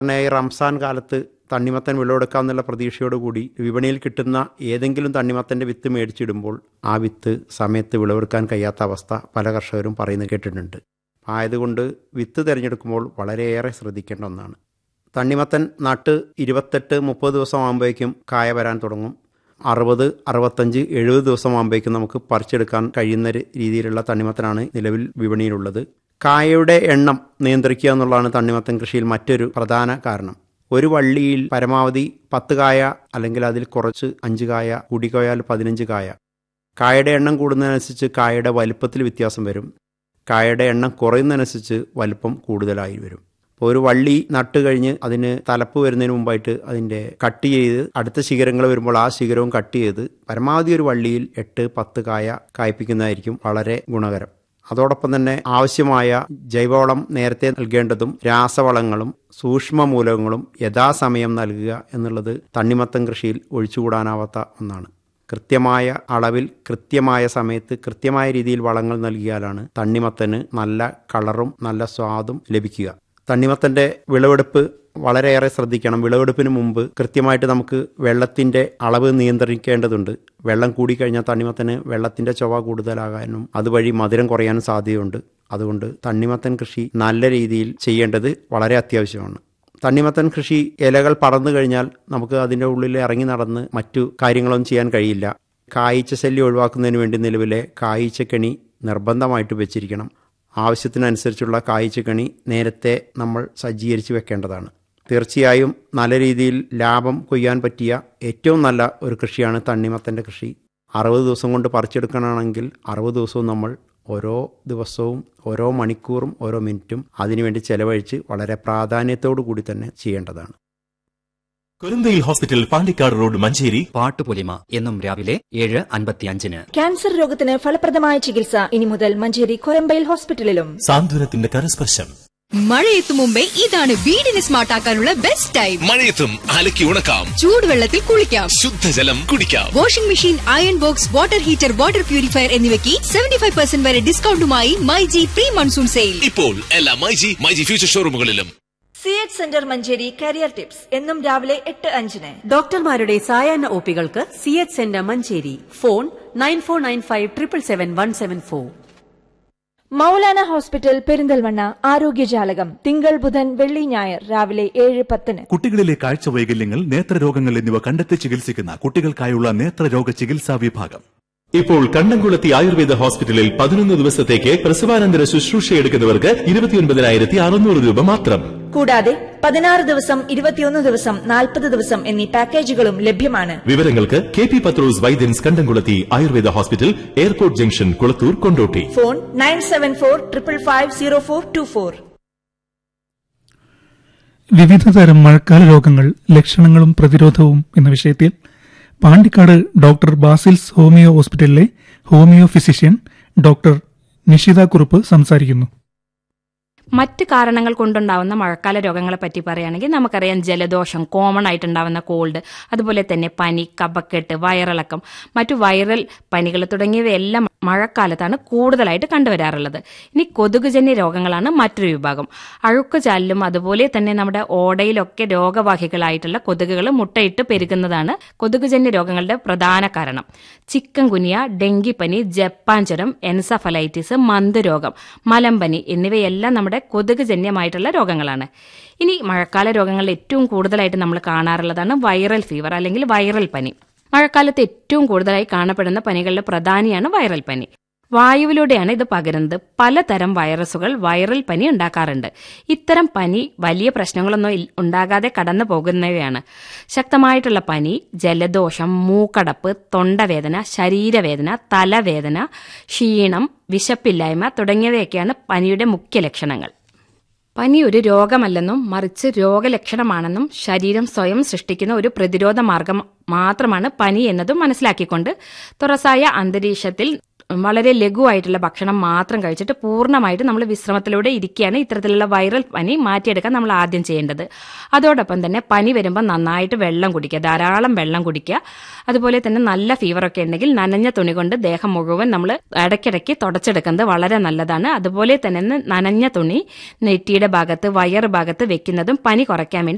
പിന്നെ ഈ റംസാൻ കാലത്ത് തണ്ണിമത്തൻ വിളവെടുക്കാമെന്നുള്ള പ്രതീക്ഷയോടുകൂടി വിപണിയിൽ കിട്ടുന്ന ഏതെങ്കിലും തണ്ണിമത്തൻ്റെ വിത്ത് മേടിച്ചിടുമ്പോൾ ആ വിത്ത് സമയത്ത് വിളവെടുക്കാൻ കഴിയാത്ത അവസ്ഥ പല കർഷകരും പറയുന്നത് കേട്ടിട്ടുണ്ട് ആയതുകൊണ്ട് വിത്ത് തിരഞ്ഞെടുക്കുമ്പോൾ വളരെയേറെ ശ്രദ്ധിക്കേണ്ട ഒന്നാണ് തണ്ണിമത്തൻ നട്ട് ഇരുപത്തെട്ട് മുപ്പത് ദിവസം ആകുമ്പോഴേക്കും കായ വരാൻ തുടങ്ങും അറുപത് അറുപത്തഞ്ച് എഴുപത് ദിവസം ആകുമ്പോഴേക്കും നമുക്ക് പറിച്ചെടുക്കാൻ കഴിയുന്ന രീതിയിലുള്ള തണ്ണിമത്തനാണ് നിലവിൽ വിപണിയിലുള്ളത് കായയുടെ എണ്ണം നിയന്ത്രിക്കുക എന്നുള്ളതാണ് തണ്ണിമത്തൻ കൃഷിയിൽ മറ്റൊരു പ്രധാന കാരണം ഒരു വള്ളിയിൽ പരമാവധി പത്ത് കായ അല്ലെങ്കിൽ അതിൽ കുറച്ച് അഞ്ച് കായ കൂടിക്കോയാൽ പതിനഞ്ച് കായ കായയുടെ എണ്ണം കൂടുന്നതനുസരിച്ച് കായയുടെ വലുപ്പത്തിൽ വ്യത്യാസം വരും കായയുടെ എണ്ണം കുറയുന്നതനുസരിച്ച് വലുപ്പം കൂടുതലായി വരും അപ്പോൾ ഒരു വള്ളി നട്ട് കഴിഞ്ഞ് അതിന് തലപ്പ് വരുന്നതിന് മുമ്പായിട്ട് അതിൻ്റെ കട്ട് ചെയ്ത് അടുത്ത ശിഖരങ്ങൾ വരുമ്പോൾ ആ ശിഖരവും കട്ട് ചെയ്ത് പരമാവധി ഒരു വള്ളിയിൽ എട്ട് പത്ത് കായ കായ്പിക്കുന്നതായിരിക്കും വളരെ ഗുണകരം അതോടൊപ്പം തന്നെ ആവശ്യമായ ജൈവവളം നേരത്തെ നൽകേണ്ടതും രാസവളങ്ങളും സൂക്ഷ്മ മൂലകങ്ങളും യഥാസമയം നൽകുക എന്നുള്ളത് തണ്ണിമത്തൻ കൃഷിയിൽ ഒഴിച്ചുകൂടാനാവാത്ത ഒന്നാണ് കൃത്യമായ അളവിൽ കൃത്യമായ സമയത്ത് കൃത്യമായ രീതിയിൽ വളങ്ങൾ നൽകിയാലാണ് തണ്ണിമത്തന് നല്ല കളറും നല്ല സ്വാദും ലഭിക്കുക തണ്ണിമത്തൻ്റെ വിളവെടുപ്പ് വളരെയേറെ ശ്രദ്ധിക്കണം വിളവെടുപ്പിന് മുമ്പ് കൃത്യമായിട്ട് നമുക്ക് വെള്ളത്തിൻ്റെ അളവ് നിയന്ത്രിക്കേണ്ടതുണ്ട് വെള്ളം കൂടിക്കഴിഞ്ഞാൽ തണ്ണിമത്തന് വെള്ളത്തിൻ്റെ ചൊവ്വ കൂടുതലാകാനും അതുവഴി മധുരം കുറയാനും സാധ്യതയുണ്ട് അതുകൊണ്ട് തണ്ണിമത്തൻ കൃഷി നല്ല രീതിയിൽ ചെയ്യേണ്ടത് വളരെ അത്യാവശ്യമാണ് തണ്ണിമത്തൻ കൃഷി ഇലകൾ പറന്നു കഴിഞ്ഞാൽ നമുക്ക് അതിൻ്റെ ഉള്ളിൽ ഇറങ്ങി നടന്ന് മറ്റു കാര്യങ്ങളൊന്നും ചെയ്യാൻ കഴിയില്ല കായ്ച്ച ശല്യം ഒഴിവാക്കുന്നതിന് വേണ്ടി നിലവിലെ കായ്ച്ചക്കണി നിർബന്ധമായിട്ട് വെച്ചിരിക്കണം ആവശ്യത്തിനനുസരിച്ചുള്ള കായ്ച്ചക്കണി നേരത്തെ നമ്മൾ സജ്ജീകരിച്ച് വെക്കേണ്ടതാണ് തീർച്ചയായും നല്ല രീതിയിൽ ലാഭം കൊയ്യാൻ പറ്റിയ ഏറ്റവും നല്ല ഒരു കൃഷിയാണ് തണ്ണിമത്തൻ്റെ കൃഷി അറുപത് ദിവസം കൊണ്ട് പറിച്ചെടുക്കണമെങ്കിൽ അറുപത് ദിവസവും നമ്മൾ ഓരോ ദിവസവും ഓരോ മണിക്കൂറും ഓരോ മിനിറ്റും അതിനുവേണ്ടി ചെലവഴിച്ച് വളരെ പ്രാധാന്യത്തോടു കൂടി തന്നെ ചെയ്യേണ്ടതാണ് കുരുന്തയിൽ ഹോസ്പിറ്റൽ പാണ്ടിക്കാട് റോഡ് മഞ്ചേരി പാട്ടുപൊലിമ എന്നും രാവിലെ ഏഴ് അൻപത്തിയഞ്ചിന് ക്യാൻസർ രോഗത്തിന് ഫലപ്രദമായ ചികിത്സ ഇനി മുതൽ മഞ്ചേരി കൊരമ്പയിൽ ഹോസ്പിറ്റലിലും സാന്ത്വനത്തിന്റെ കരസ്പർശം മഴയെത്തും മുമ്പേ ഇതാണ് വീടിന് സ്മാർട്ട് ആക്കാനുള്ള ബെസ്റ്റ് ടൈം മഴയത്തും അലക്കി ഉണക്കാം ചൂടുവെള്ളത്തിൽ കുളിക്കാം ശുദ്ധജലം കുടിക്കാം washing machine iron box water heater water purifier എന്നിവയ്ക്ക് സെവന്റി ഫൈവ് പെർസെന്റ് വരെ ഡിസ്കൗണ്ടുമായി മൈജി പ്രീ മൺസൂൺ സെയിൽ ഇപ്പോൾ എല്ലാ മൈജി മൈജി ഫ്യൂച്ചർ ഷോറൂമുകളിലും C H centre Manjeri career tips എന്നും രാവിലെ എട്ട് അഞ്ചിന് ഡോക്ടർമാരുടെ സായാഹ്ന ഒപികൾക്ക് C H centre Manjeri phone nine four nine five triple seven one seven four Maulana hospital Perinthalmanna ആരോഗ്യജാലകം തിങ്കൾ ബുധൻ വെള്ളി ഞായർ രാവിലെ ഏഴ് പത്തിന് കുട്ടികളിലെ കാഴ്ച വൈകല്യങ്ങൾ നേത്രരോഗങ്ങൾ എന്നിവ കണ്ടെത്തി ചികിത്സിക്കുന്ന കുട്ടികൾക്കായുള്ള നേത്രരോഗ ചികിത്സാ വിഭാഗം ഇപ്പോൾ കണ്ടംകുളത്തി ആയുർവേദ ഹോസ്പിറ്റലിൽ പതിനൊന്ന് ദിവസത്തേക്ക് പ്രസവാനന്തര ശുശ്രൂഷ എടുക്കുന്നവർക്ക് ഇരുപത്തിയൊൻപതിനായിരത്തി അറുന്നൂറ് രൂപ മാത്രം കൂടാതെ പതിനാറ് ദിവസം ഇരുപത്തിയൊന്ന് ദിവസം നാൽപ്പത് ദിവസം എന്നീ പാക്കേജുകളും ലഭ്യമാണ് വിവരങ്ങൾക്ക് കെ പി പത്രോസ് വൈദ്യൻസ് കണ്ടംകുളത്തി Ayurveda hospital airport junction Kulathur Kondotty phone nine seven four triple five zero four two four വിവിധതരം മഴക്കാല രോഗങ്ങൾ ലക്ഷണങ്ങളും പ്രതിരോധവും എന്ന വിഷയത്തിൽ പാണ്ടിക്കാട് ഡോക്ടർ ബാസിൽസ് ഹോമിയോ ഹോസ്പിറ്റലിലെ homoeo physician doctor Nishitha Kurup സംസാരിക്കുന്നു മറ്റ് കാരണങ്ങൾ കൊണ്ടുണ്ടാവുന്ന മഴക്കാല രോഗങ്ങളെ പറ്റി പറയുകയാണെങ്കിൽ നമുക്കറിയാം ജലദോഷം കോമൺ ആയിട്ടുണ്ടാവുന്ന കോൾഡ് അതുപോലെ തന്നെ പനി കഫക്കെട്ട് വയറിളക്കം മറ്റു വൈറൽ പനികൾ തുടങ്ങിയവയെല്ലാം മഴക്കാലത്താണ് കൂടുതലായിട്ട് കണ്ടുവരാറുള്ളത് ഇനി കൊതുകുജന്യ രോഗങ്ങളാണ് മറ്റൊരു വിഭാഗം അഴുക്കുചാലിലും അതുപോലെ തന്നെ നമ്മുടെ ഓടയിലൊക്കെ രോഗവാഹികളായിട്ടുള്ള കൊതുകുകൾ മുട്ടയിട്ട് പെരുകുന്നതാണ് കൊതുകുജന്യ രോഗങ്ങളുടെ പ്രധാന കാരണം ചിക്കൻ കുനിയ ഡെങ്കിപ്പനി ജപ്പാൻ ജ്വരം എൻസഫലൈറ്റിസ് മന്ദരോഗം മലമ്പനി എന്നിവയെല്ലാം നമ്മുടെ കൊതുകുജന്യമായിട്ടുള്ള രോഗങ്ങളാണ് ഇനി മഴക്കാല രോഗങ്ങളിൽ ഏറ്റവും കൂടുതലായിട്ട് നമ്മൾ കാണാറുള്ളതാണ് വൈറൽ ഫീവർ അല്ലെങ്കിൽ വൈറൽ പനി മഴക്കാലത്ത് ഏറ്റവും കൂടുതലായി കാണപ്പെടുന്ന പനികളിലെ പ്രധാനിയാണ് വൈറൽ പനി വായുവിലൂടെയാണ് ഇത് പകരുന്നത് പലതരം വൈറസുകൾ വൈറൽ പനി ഉണ്ടാക്കാറുണ്ട് ഇത്തരം പനി വലിയ പ്രശ്നങ്ങളൊന്നും ഇൽ- ഉണ്ടാകാതെ കടന്നു പോകുന്നവയാണ് ശക്തമായിട്ടുള്ള പനി ജലദോഷം മൂക്കടപ്പ് തൊണ്ടവേദന ശരീരവേദന തലവേദന ക്ഷീണം വിശപ്പില്ലായ്മ തുടങ്ങിയവയൊക്കെയാണ് പനിയുടെ മുഖ്യ ലക്ഷണങ്ങൾ പനി ഒരു രോഗമല്ലെന്നും മറിച്ച് രോഗലക്ഷണമാണെന്നും ശരീരം സ്വയം സൃഷ്ടിക്കുന്ന ഒരു പ്രതിരോധ മാർഗം മാത്രമാണ് പനി എന്നതും മനസ്സിലാക്കിക്കൊണ്ട് തുറസായ അന്തരീക്ഷത്തിൽ വളരെ ലഘുവായിട്ടുള്ള ഭക്ഷണം മാത്രം കഴിച്ചിട്ട് പൂർണ്ണമായിട്ട് നമ്മൾ വിശ്രമത്തിലൂടെ ഇരിക്കുകയാണ് ഇത്തരത്തിലുള്ള വൈറൽ പനി മാറ്റിയെടുക്കാൻ നമ്മൾ ആദ്യം ചെയ്യേണ്ടത് അതോടൊപ്പം തന്നെ പനി വരുമ്പോൾ നന്നായിട്ട് വെള്ളം കുടിക്കുക ധാരാളം വെള്ളം കുടിക്കുക അതുപോലെ തന്നെ നല്ല ഫീവറൊക്കെ ഉണ്ടെങ്കിൽ നനഞ്ഞ തുണി കൊണ്ട് ദേഹം മുഴുവൻ നമ്മൾ ഇടയ്ക്കിടയ്ക്ക് തുടച്ചെടുക്കുന്നത് വളരെ നല്ലതാണ് അതുപോലെ തന്നെ നനഞ്ഞ തുണി നെറ്റിയുടെ ഭാഗത്ത് വയറ് ഭാഗത്ത് വെക്കുന്നതും പനി കുറയ്ക്കാൻ വേണ്ടി